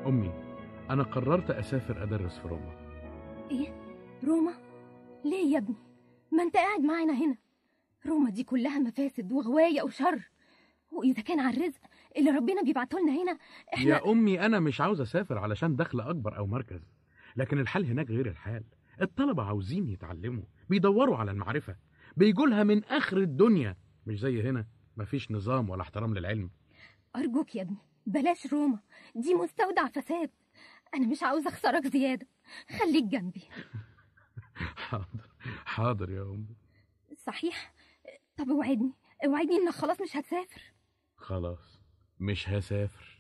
أمي أنا قررت أسافر أدرس في روما ايه روما ليه يا ابني ما انت قاعد معانا هنا روما دي كلها مفاسد وغواية وشر واذا كان على الرزق اللي ربنا بيبعته لنا هنا احنا يا أمي أنا مش عاوز أسافر علشان دخل أكبر أو مركز لكن الحال هناك غير الحال الطلبة عاوزين يتعلموا بيدوروا على المعرفة بيجولها من آخر الدنيا مش زي هنا مفيش نظام ولا احترام للعلم ارجوك يا ابني بلاش روما دي مستودع فساد انا مش عاوزه اخسرك زياده خليك جنبي حاضر حاضر يا أمي صحيح طب اوعدني اوعدني انك خلاص مش هتسافر خلاص مش هسافر